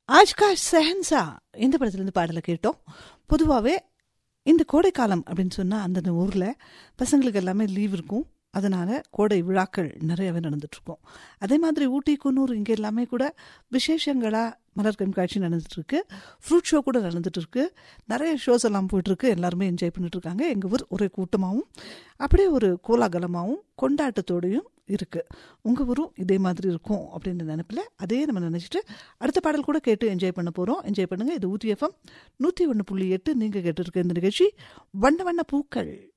ஆஜ்கா செஹன்சா இந்த படத்துலேருந்து பாடலை கேட்டோம் பொதுவாகவே இந்த கோடைக்காலம் அப்படின்னு சொன்னால் அந்தந்த ஊரில் பசங்களுக்கு எல்லாமே லீவ் இருக்கும் அதனால் கோடை விழாக்கள் நிறையவே நடந்துட்டுருக்கும் அதே மாதிரி ஊட்டி குன்னூர் இங்கே எல்லாமே கூட விசேஷங்களாக மலர் கண்காட்சி நடந்துட்டுருக்கு ஃப்ரூட் ஷோ கூட நடந்துட்டுருக்கு நிறைய ஷோஸ் எல்லாம் போயிட்டுருக்கு எல்லாருமே என்ஜாய் பண்ணிட்டுருக்காங்க எங்கள் ஊர் ஒரே கூட்டமாகவும் அப்படியே ஒரு கோலாகலமாகவும் கொண்டாட்டத்தோடையும் இருக்குது உங்கள் ஊரும் இதே மாதிரி இருக்கும் அப்படின்ற நினைப்பில் அதே நம்ம நினச்சிட்டு அடுத்த பாடல் கூட கேட்டு என்ஜாய் பண்ண போகிறோம் என்ஜாய் பண்ணுங்கள் இது ஊட்டி எஃப்எம் நூற்றி ஒன்று புள்ளி எட்டு நீங்கள் கேட்டிருக்க இந்த நிகழ்ச்சி வண்ண வண்ண பூக்கள்